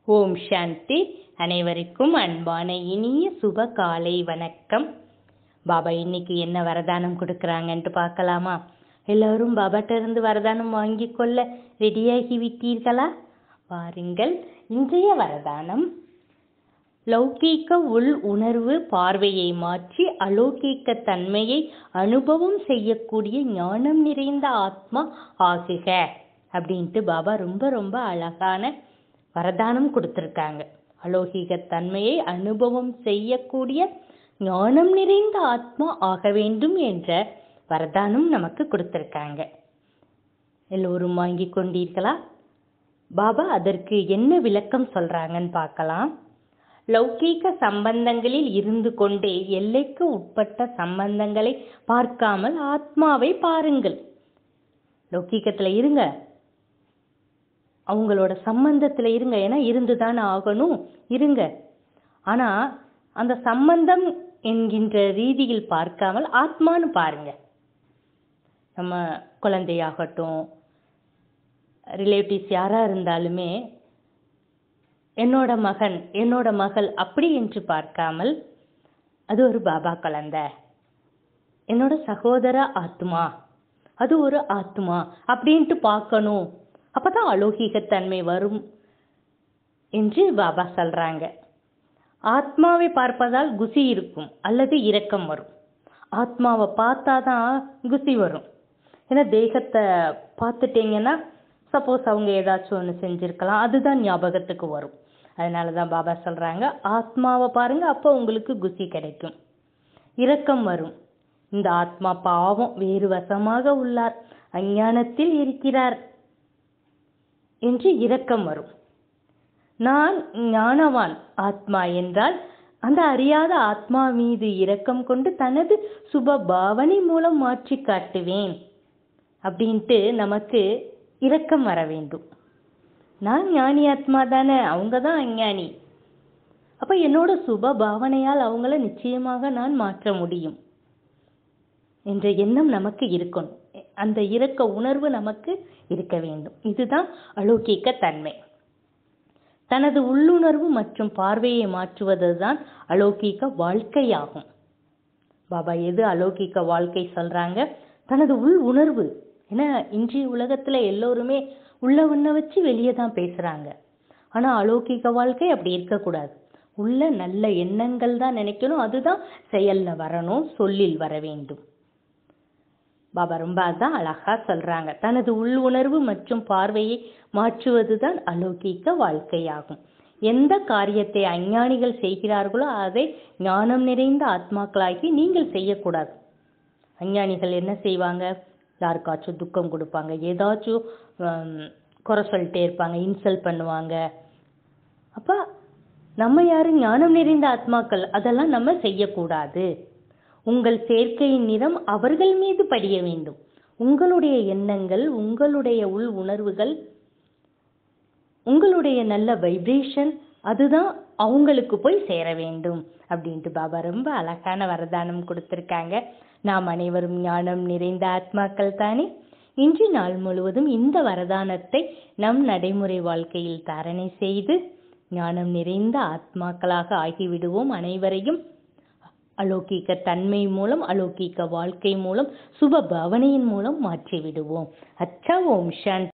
ஓம் சாந்தி அனைவருக்கும் அன்பான இனிய சுப காலை வணக்கம் பாபா இன்னைக்கு என்ன வரதானம் கொடுக்குறாங்கன்ட்டு பார்க்கலாமா எல்லாரும் பாபாட்ட இருந்து வரதானம் வாங்கி கொள்ள ரெடியாகி விட்டீர்களா பாருங்கள் இன்றைய வரதானம் லௌகீக உள் உணர்வு பார்வையை மாற்றி அலௌகீக தன்மையை அனுபவம் செய்யக்கூடிய ஞானம் நிறைந்த ஆத்மா ஆகுக அப்படின்ட்டு பாபா ரொம்ப ரொம்ப அழகான வரதானம் கொடுத்துருக்காங்க அலௌகீக தன்மையை அனுபவம் செய்யக்கூடிய ஞானம் நிறைந்த ஆத்மா ஆக வேண்டும் என்ற வரதானம் நமக்கு கொடுத்துருக்காங்க எல்லோரும் வாங்கி கொண்டீர்களா பாபா அதற்கு என்ன விளக்கம் சொல்றாங்கன்னு பார்க்கலாம் லௌகீக சம்பந்தங்களில் இருந்து கொண்டே எல்லைக்கு உட்பட்ட சம்பந்தங்களை பார்க்காமல் ஆத்மாவை பாருங்கள் லௌகீகத்துல இருங்க அவங்களோட சம்பந்தத்துல இருங்க ஏன்னா இருந்துதான் ஆகணும் இருங்க ஆனா அந்த சம்பந்தம் என்கின்ற ரீதியில் பார்க்காமல் ஆத்மான்னு பாருங்க நம்ம குழந்தையாகட்டும் ரிலேட்டிவ்ஸ் யாரா இருந்தாலுமே என்னோட மகன் என்னோட மகள் அப்படி என்று பார்க்காமல் அது ஒரு பாபா குழந்தை என்னோட சகோதர ஆத்மா அது ஒரு ஆத்மா அப்படின்ட்டு பார்க்கணும் அப்பதான் அலௌகீகத்தன்மை வரும் என்று பாபா சொல்றாங்க ஆத்மாவை பார்ப்பதால் குசி இருக்கும் அல்லது இரக்கம் வரும் ஆத்மாவை பார்த்தாதான் குசி வரும் ஏன்னா தேகத்தை பார்த்துட்டீங்கன்னா சப்போஸ் அவங்க ஏதாச்சும் ஒன்று செஞ்சிருக்கலாம் அதுதான் ஞாபகத்துக்கு வரும் அதனால தான் பாபா சொல்றாங்க ஆத்மாவை பாருங்க அப்போ உங்களுக்கு குசி கிடைக்கும் இரக்கம் வரும் இந்த ஆத்மா பாவம் வேறு வசமாக உள்ளார் அஞ்ஞானத்தில் இருக்கிறார் என்று இரக்கம் வரும் நான் ஞானவான் ஆத்மா என்றால் அந்த அறியாத ஆத்மா மீது இரக்கம் கொண்டு தனது சுப பாவனை மூலம் மாற்றி காட்டுவேன் அப்படின்ட்டு நமக்கு இரக்கம் வர வேண்டும் நான் ஞானி ஆத்மா தானே அவங்க தான் அஞ்ஞானி அப்ப என்னோட சுப பாவனையால் அவங்கள நிச்சயமாக நான் மாற்ற முடியும் என்ற எண்ணம் நமக்கு இருக்கணும் அந்த இரக்க உணர்வு நமக்கு இருக்க வேண்டும் இதுதான் அலௌகிக்க தன்மை தனது உள்ளுணர்வு மற்றும் பார்வையை மாற்றுவதுதான் அலௌகிக்க வாழ்க்கையாகும் பாபா எது அலௌகிக்க வாழ்க்கை சொல்றாங்க தனது உள் உணர்வு ஏன்னா இன்றைய உலகத்துல எல்லோருமே உள்ள உன்ன வச்சு வெளியே தான் பேசுறாங்க ஆனா அலௌகிக வாழ்க்கை அப்படி இருக்கக்கூடாது உள்ள நல்ல எண்ணங்கள் தான் நினைக்கணும் அதுதான் செயல்ல வரணும் சொல்லில் வர வேண்டும் பாபா ரொம்ப அதான் அழகா சொல்றாங்க தனது உள் உணர்வு மற்றும் பார்வையை மாற்றுவதுதான் அலௌகிக்க வாழ்க்கையாகும் எந்த காரியத்தை அஞ்ஞானிகள் செய்கிறார்களோ அதை ஞானம் நிறைந்த ஆத்மாக்களாகி நீங்கள் செய்யக்கூடாது அஞ்ஞானிகள் என்ன செய்வாங்க யாருக்காச்சும் துக்கம் கொடுப்பாங்க ஏதாச்சும் குறை சொல்லிட்டே இருப்பாங்க இன்சல்ட் பண்ணுவாங்க அப்ப நம்ம யாரு ஞானம் நிறைந்த ஆத்மாக்கள் அதெல்லாம் நம்ம செய்யக்கூடாது உங்கள் சேர்க்கையின் நிறம் அவர்கள் மீது படிய வேண்டும் உங்களுடைய எண்ணங்கள் உங்களுடைய உள் உணர்வுகள் உங்களுடைய நல்ல வைப்ரேஷன் அதுதான் அவங்களுக்கு போய் சேர வேண்டும் அப்படின்ட்டு பாபா ரொம்ப அழகான வரதானம் கொடுத்துருக்காங்க நாம் அனைவரும் ஞானம் நிறைந்த ஆத்மாக்கள் தானே இன்று நாள் முழுவதும் இந்த வரதானத்தை நம் நடைமுறை வாழ்க்கையில் தாரணை செய்து ஞானம் நிறைந்த ஆத்மாக்களாக ஆகிவிடுவோம் அனைவரையும் அலௌகிக்க தன்மை மூலம் அலௌகிக்க வாழ்க்கை மூலம் சுப பவனையின் மூலம் மாற்றி விடுவோம் அச்சா ஓம் சாந்தி